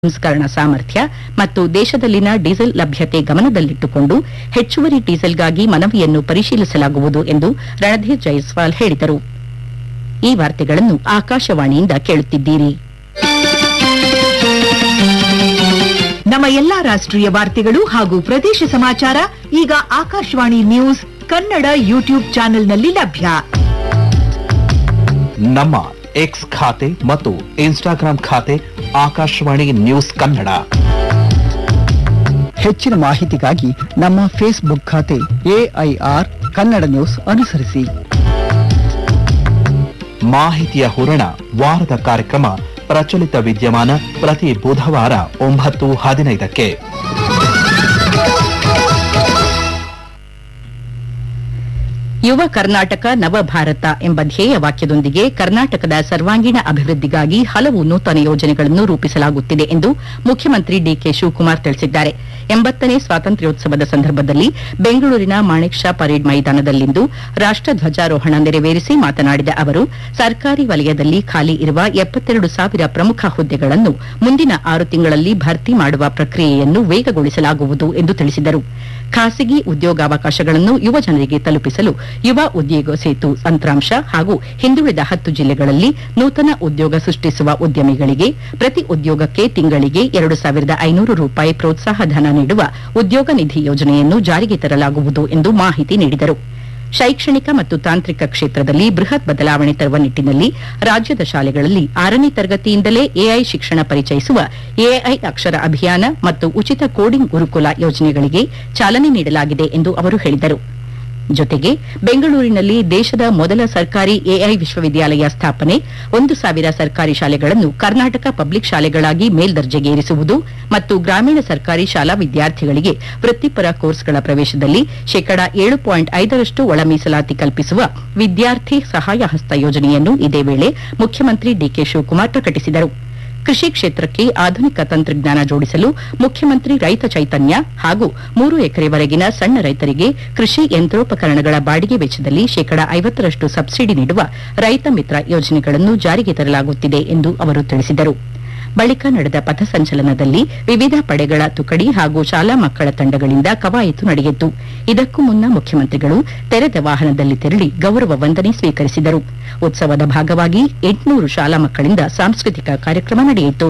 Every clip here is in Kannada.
ಸಂಸ್ಕರಣ ಸಾಮರ್ಥ್ಯ ಮತ್ತು ದೇಶದಲ್ಲಿನ ಡೀಸೆಲ್ ಲಭ್ಯತೆ ಗಮನದಲ್ಲಿಟ್ಟುಕೊಂಡು ಹೆಚ್ಚುವರಿ ಡೀಸೆಲ್ಗಾಗಿ ಮನವಿಯನ್ನು ಪರಿಶೀಲಿಸಲಾಗುವುದು ಎಂದು ರಣಧೀರ್ ಜೈಸ್ವಾಲ್ ಹೇಳಿದರು ಈ ವಾರ್ತೆಗಳನ್ನು ಆಕಾಶವಾಣಿಯಿಂದ ಕೇಳುತ್ತಿದ್ದೀರಿ ನಮ್ಮ ಎಲ್ಲಾ ರಾಷ್ಟ್ರೀಯ ವಾರ್ತೆಗಳು ಹಾಗೂ ಪ್ರದೇಶ ಸಮಾಚಾರ ಈಗ ಆಕಾಶವಾಣಿ ನ್ಯೂಸ್ ಕನ್ನಡ ಯೂಟ್ಯೂಬ್ ಚಾನೆಲ್ನಲ್ಲಿ ಲಭ್ಯ ನಮ್ಮ ಎಕ್ಸ್ ಖಾತೆ ಮತ್ತು ಇನ್ಸ್ಟಾಗ್ರಾಂ ಖಾತೆ ಆಕಾಶವಾಣಿ ನ್ಯೂಸ್ ಕನ್ನಡ ಹೆಚ್ಚಿನ ಮಾಹಿತಿಗಾಗಿ ನಮ್ಮ ಫೇಸ್ಬುಕ್ ಖಾತೆ ಎಐಆರ್ ಕನ್ನಡ ನ್ಯೂಸ್ ಅನುಸರಿಸಿ ಮಾಹಿತಿಯ ಹೂರಣ ವಾರದ ಕಾರ್ಯಕ್ರಮ ಪ್ರಚಲಿತ ವಿದ್ಯಮಾನ ಪ್ರತಿ ಬುಧವಾರ ಒಂಬತ್ತು ಹದಿನೈದಕ್ಕೆ ಯುವ ಕರ್ನಾಟಕ ನವ ಭಾರತ ಎಂಬ ಧ್ಯೇಯ ವಾಕ್ಯದೊಂದಿಗೆ ಕರ್ನಾಟಕದ ಸರ್ವಾಂಗೀಣ ಅಭಿವೃದ್ಧಿಗಾಗಿ ಹಲವು ನೂತನ ಯೋಜನೆಗಳನ್ನು ರೂಪಿಸಲಾಗುತ್ತಿದೆ ಎಂದು ಮುಖ್ಯಮಂತ್ರಿ ಡಿಕೆ ಶಿವಕುಮಾರ್ ತಿಳಿಸಿದ್ದಾರೆ ಎಂಬತ್ತನೇ ಸ್ವಾತಂತ್ರ್ಯೋತ್ಸವದ ಸಂದರ್ಭದಲ್ಲಿ ಬೆಂಗಳೂರಿನ ಮಾಣಿಕ್ ಷಾ ಪರೇಡ್ ಮೈದಾನದಲ್ಲಿಂದು ರಾಷ್ಟ ಧ್ವಜಾರೋಹಣ ನೆರವೇರಿಸಿ ಮಾತನಾಡಿದ ಅವರು ಸರ್ಕಾರಿ ವಲಯದಲ್ಲಿ ಖಾಲಿ ಇರುವ ಎಪ್ಪತ್ತೆರಡು ಸಾವಿರ ಪ್ರಮುಖ ಹುದ್ದೆಗಳನ್ನು ಮುಂದಿನ ಆರು ತಿಂಗಳಲ್ಲಿ ಭರ್ತಿ ಮಾಡುವ ಪ್ರಕ್ರಿಯೆಯನ್ನು ವೇಗಗೊಳಿಸಲಾಗುವುದು ಎಂದು ತಿಳಿಸಿದರು ಖಾಸಗಿ ಉದ್ಯೋಗಾವಕಾಶಗಳನ್ನು ಯುವ ಜನರಿಗೆ ತಲುಪಿಸಲು ಯುವ ಉದ್ಯೋಗ ಸೇತು ತಂತ್ರಾಂಶ ಹಾಗೂ ಹಿಂದುಳಿದ ಹತ್ತು ಜಿಲ್ಲೆಗಳಲ್ಲಿ ನೂತನ ಉದ್ಯೋಗ ಸೃಷ್ಟಿಸುವ ಉದ್ಯಮಿಗಳಿಗೆ ಪ್ರತಿ ಉದ್ಯೋಗಕ್ಕೆ ತಿಂಗಳಿಗೆ ಎರಡು ಸಾವಿರದ ಐನೂರು ರೂಪಾಯಿ ಪ್ರೋತ್ಸಾಹ ಧನ ನೀಡುವ ಉದ್ಯೋಗ ನಿಧಿ ಯೋಜನೆಯನ್ನು ಜಾರಿಗೆ ತರಲಾಗುವುದು ಎಂದು ಮಾಹಿತಿ ನೀಡಿದರು ಶೈಕ್ಷಣಿಕ ಮತ್ತು ತಾಂತ್ರಿಕ ಕ್ಷೇತ್ರದಲ್ಲಿ ಬೃಹತ್ ಬದಲಾವಣೆ ತರುವ ನಿಟ್ಟಿನಲ್ಲಿ ರಾಜ್ಯದ ಶಾಲೆಗಳಲ್ಲಿ ಆರನೇ ತರಗತಿಯಿಂದಲೇ ಎಐ ಶಿಕ್ಷಣ ಪರಿಚಯಿಸುವ ಎಐ ಅಕ್ಷರ ಅಭಿಯಾನ ಮತ್ತು ಉಚಿತ ಕೋಡಿಂಗ್ ಗುರುಕುಲ ಯೋಜನೆಗಳಿಗೆ ಚಾಲನೆ ನೀಡಲಾಗಿದೆ ಎಂದು ಅವರು ಹೇಳಿದರು ಜೊತೆಗೆ ಬೆಂಗಳೂರಿನಲ್ಲಿ ದೇಶದ ಮೊದಲ ಸರ್ಕಾರಿ ಎಐ ವಿಶ್ವವಿದ್ಯಾಲಯ ಸ್ಥಾಪನೆ ಒಂದು ಸಾವಿರ ಸರ್ಕಾರಿ ಶಾಲೆಗಳನ್ನು ಕರ್ನಾಟಕ ಪಬ್ಲಿಕ್ ಶಾಲೆಗಳಾಗಿ ಮೇಲ್ದರ್ಜೆಗೇರಿಸುವುದು ಮತ್ತು ಗ್ರಾಮೀಣ ಸರ್ಕಾರಿ ಶಾಲಾ ವಿದ್ಯಾರ್ಥಿಗಳಿಗೆ ವೃತ್ತಿಪರ ಕೋರ್ಸ್ಗಳ ಪ್ರವೇಶದಲ್ಲಿ ಶೇಕಡಾ ಏಳು ಪಾಯಿಂಟ್ ಐದರಷ್ಟು ಒಳ ಮೀಸಲಾತಿ ಕಲ್ಪಿಸುವ ವಿದ್ಯಾರ್ಥಿ ಸಹಾಯ ಹಸ್ತ ಯೋಜನೆಯನ್ನು ಇದೇ ವೇಳೆ ಮುಖ್ಯಮಂತ್ರಿ ಡಿಕೆ ಶಿವಕುಮಾರ್ ಪ್ರಕಟಿಸಿದರು ಕೃಷಿ ಕ್ಷೇತ್ರಕ್ಕೆ ಆಧುನಿಕ ತಂತ್ರಜ್ಞಾನ ಜೋಡಿಸಲು ಮುಖ್ಯಮಂತ್ರಿ ರೈತ ಚೈತನ್ಯ ಹಾಗೂ ಮೂರು ಎಕರೆವರೆಗಿನ ಸಣ್ಣ ರೈತರಿಗೆ ಕೃಷಿ ಯಂತ್ರೋಪಕರಣಗಳ ಬಾಡಿಗೆ ವೆಚ್ಚದಲ್ಲಿ ಶೇಕಡಾ ಐವತ್ತರಷ್ಟು ಸಬ್ಸಿಡಿ ನೀಡುವ ರೈತ ಮಿತ್ರ ಯೋಜನೆಗಳನ್ನು ಜಾರಿಗೆ ತರಲಾಗುತ್ತಿದೆ ಎಂದು ಅವರು ತಿಳಿಸಿದರು ಬಳಿಕ ನಡೆದ ಪಥಸಂಚಲನದಲ್ಲಿ ವಿವಿಧ ಪಡೆಗಳ ತುಕಡಿ ಹಾಗೂ ಶಾಲಾ ಮಕ್ಕಳ ತಂಡಗಳಿಂದ ಕವಾಯತು ನಡೆಯಿತು ಇದಕ್ಕೂ ಮುನ್ನ ಮುಖ್ಯಮಂತ್ರಿಗಳು ತೆರೆದ ವಾಹನದಲ್ಲಿ ತೆರಳಿ ಗೌರವ ವಂದನೆ ಸ್ವೀಕರಿಸಿದರು ಉತ್ಸವದ ಭಾಗವಾಗಿ ಎಂಟುನೂರು ಶಾಲಾ ಮಕ್ಕಳಿಂದ ಸಾಂಸ್ಕೃತಿಕ ಕಾರ್ಯಕ್ರಮ ನಡೆಯಿತು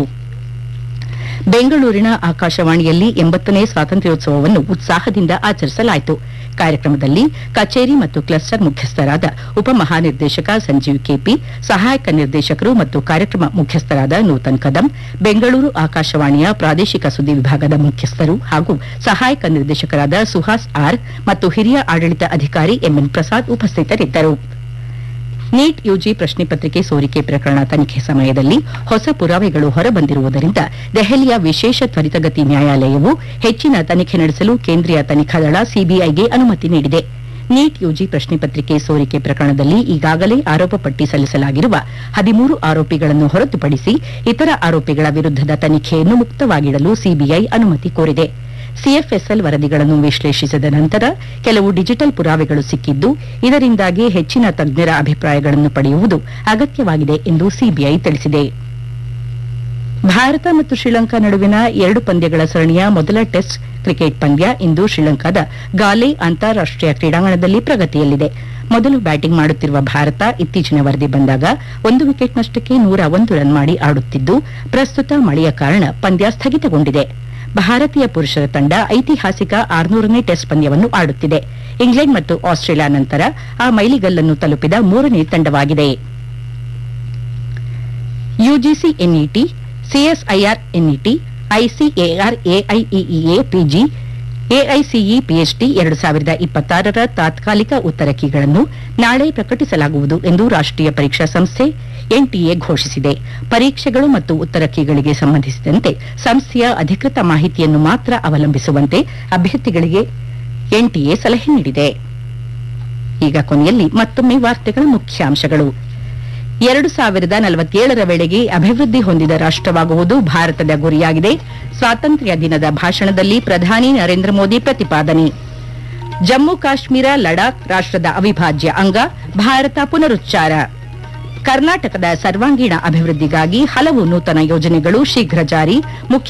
ಬೆಂಗಳೂರಿನ ಆಕಾಶವಾಣಿಯಲ್ಲಿ ಎಂಬತ್ತನೇ ಸ್ವಾತಂತ್ರ್ಯೋತ್ಸವವನ್ನು ಉತ್ಸಾಹದಿಂದ ಆಚರಿಸಲಾಯಿತು ಕಾರ್ಯಕ್ರಮದಲ್ಲಿ ಕಚೇರಿ ಮತ್ತು ಕ್ಲಸ್ಟರ್ ಮುಖ್ಯಸ್ಥರಾದ ಉಪಮಹಾನಿರ್ದೇಶಕ ಸಂಜೀವ್ ಕೆಪಿ ಸಹಾಯಕ ನಿರ್ದೇಶಕರು ಮತ್ತು ಕಾರ್ಯಕ್ರಮ ಮುಖ್ಯಸ್ಥರಾದ ನೂತನ್ ಕದಂ ಬೆಂಗಳೂರು ಆಕಾಶವಾಣಿಯ ಪ್ರಾದೇಶಿಕ ಸುದ್ದಿ ವಿಭಾಗದ ಮುಖ್ಯಸ್ಥರು ಹಾಗೂ ಸಹಾಯಕ ನಿರ್ದೇಶಕರಾದ ಸುಹಾಸ್ ಆರ್ ಮತ್ತು ಹಿರಿಯ ಆಡಳಿತ ಅಧಿಕಾರಿ ಎಂಎನ್ ಪ್ರಸಾದ್ ಉಪಸ್ಥಿತರಿದ್ದರು ನೀಟ್ ಯುಜಿ ಪ್ರಶ್ನೆ ಪತ್ರಿಕೆ ಸೋರಿಕೆ ಪ್ರಕರಣ ತನಿಖೆ ಸಮಯದಲ್ಲಿ ಹೊಸ ಪುರಾವೆಗಳು ಹೊರಬಂದಿರುವುದರಿಂದ ದೆಹಲಿಯ ವಿಶೇಷ ತ್ವರಿತಗತಿ ನ್ಯಾಯಾಲಯವು ಹೆಚ್ಚಿನ ತನಿಖೆ ನಡೆಸಲು ಕೇಂದ್ರೀಯ ತನಿಖಾ ದಳ ಸಿಬಿಐಗೆ ಅನುಮತಿ ನೀಡಿದೆ ನೀಟ್ ಯುಜಿ ಪ್ರಶ್ನೆ ಪತ್ರಿಕೆ ಸೋರಿಕೆ ಪ್ರಕರಣದಲ್ಲಿ ಈಗಾಗಲೇ ಆರೋಪ ಪಟ್ಟಿ ಸಲ್ಲಿಸಲಾಗಿರುವ ಹದಿಮೂರು ಆರೋಪಿಗಳನ್ನು ಹೊರತುಪಡಿಸಿ ಇತರ ಆರೋಪಿಗಳ ವಿರುದ್ದದ ತನಿಖೆಯನ್ನು ಮುಕ್ತವಾಗಿಡಲು ಸಿಬಿಐ ಅನುಮತಿ ಕೋರಿದೆ ಸಿಎಫ್ಎಸ್ಎಲ್ ವರದಿಗಳನ್ನು ವಿಶ್ಲೇಷಿಸಿದ ನಂತರ ಕೆಲವು ಡಿಜಿಟಲ್ ಪುರಾವೆಗಳು ಸಿಕ್ಕಿದ್ದು ಇದರಿಂದಾಗಿ ಹೆಚ್ಚಿನ ತಜ್ಞರ ಅಭಿಪ್ರಾಯಗಳನ್ನು ಪಡೆಯುವುದು ಅಗತ್ಯವಾಗಿದೆ ಎಂದು ಸಿಬಿಐ ತಿಳಿಸಿದೆ ಭಾರತ ಮತ್ತು ಶ್ರೀಲಂಕಾ ನಡುವಿನ ಎರಡು ಪಂದ್ಯಗಳ ಸರಣಿಯ ಮೊದಲ ಟೆಸ್ಟ್ ಕ್ರಿಕೆಟ್ ಪಂದ್ಯ ಇಂದು ಶ್ರೀಲಂಕಾದ ಗಾಲೆ ಅಂತಾರಾಷ್ಟೀಯ ಕ್ರೀಡಾಂಗಣದಲ್ಲಿ ಪ್ರಗತಿಯಲ್ಲಿದೆ ಮೊದಲು ಬ್ಯಾಟಿಂಗ್ ಮಾಡುತ್ತಿರುವ ಭಾರತ ಇತ್ತೀಚಿನ ವರದಿ ಬಂದಾಗ ಒಂದು ವಿಕೆಟ್ನಷ್ಟಕ್ಕೆ ನೂರ ಒಂದು ರನ್ ಮಾಡಿ ಆಡುತ್ತಿದ್ದು ಪ್ರಸ್ತುತ ಮಳೆಯ ಕಾರಣ ಪಂದ್ಯ ಸ್ಥಗಿತಗೊಂಡಿದೆ ಭಾರತೀಯ ಪುರುಷರ ತಂಡ ಐತಿಹಾಸಿಕ ಆರ್ನೂರನೇ ಟೆಸ್ಟ್ ಪಂದ್ಯವನ್ನು ಆಡುತ್ತಿದೆ ಇಂಗ್ಲೆಂಡ್ ಮತ್ತು ಆಸ್ಟ್ರೇಲಿಯಾ ನಂತರ ಆ ಮೈಲಿಗಲ್ಲನ್ನು ತಲುಪಿದ ಮೂರನೇ ತಂಡವಾಗಿದೆ UGC NET CSIR NET ICAR AIEEA PG AICE PhD ಎರಡು ಸಾವಿರದ ಇಪ್ಪತ್ತಾರರ ತಾತ್ಕಾಲಿಕ ಉತ್ತರ ಕೀಗಳನ್ನು ನಾಳೆ ಪ್ರಕಟಿಸಲಾಗುವುದು ಎಂದು ರಾಷ್ಟೀಯ ಪರೀಕ್ಷಾ ಸಂಸ್ಥೆ ಎನ್ಟಿಎ ಘೋಷಿಸಿದೆ ಪರೀಕ್ಷೆಗಳು ಮತ್ತು ಉತ್ತರ ಕೀಗಳಿಗೆ ಸಂಬಂಧಿಸಿದಂತೆ ಸಂಸ್ಥೆಯ ಅಧಿಕೃತ ಮಾಹಿತಿಯನ್ನು ಮಾತ್ರ ಅವಲಂಬಿಸುವಂತೆ ಅಭ್ಯರ್ಥಿಗಳಿಗೆ ಎನ್ಟಿಎ ಸಲಹೆ ನೀಡಿದೆ ಈಗ ಕೊನೆಯಲ್ಲಿ ಮತ್ತೊಮ್ಮೆ ವಾರ್ತೆಗಳ ಮುಖ್ಯಾಂಶಗಳು ಎರಡು ಸಾವಿರದ ನಲವತ್ತೇಳರ ವೇಳೆಗೆ ಅಭಿವೃದ್ಧಿ ಹೊಂದಿದ ರಾಷ್ಟವಾಗುವುದು ಭಾರತದ ಗುರಿಯಾಗಿದೆ ಸ್ವಾತಂತ್ರ್ಯ ದಿನದ ಭಾಷಣದಲ್ಲಿ ಪ್ರಧಾನಿ ನರೇಂದ್ರ ಮೋದಿ ಪ್ರತಿಪಾದನೆ ಜಮ್ಮು ಕಾಶ್ಮೀರ ಲಡಾಖ್ ರಾಷ್ಟದ ಅವಿಭಾಜ್ಯ ಅಂಗ ಭಾರತ ಪುನರುಚ್ಚಾರ ಕರ್ನಾಟಕದ ಸರ್ವಾಂಗೀಣ ಅಭಿವೃದ್ಧಿಗಾಗಿ ಹಲವು ನೂತನ ಯೋಜನೆಗಳು ಶೀಘ್ರ ಜಾರಿ ಮುಖ್ಯ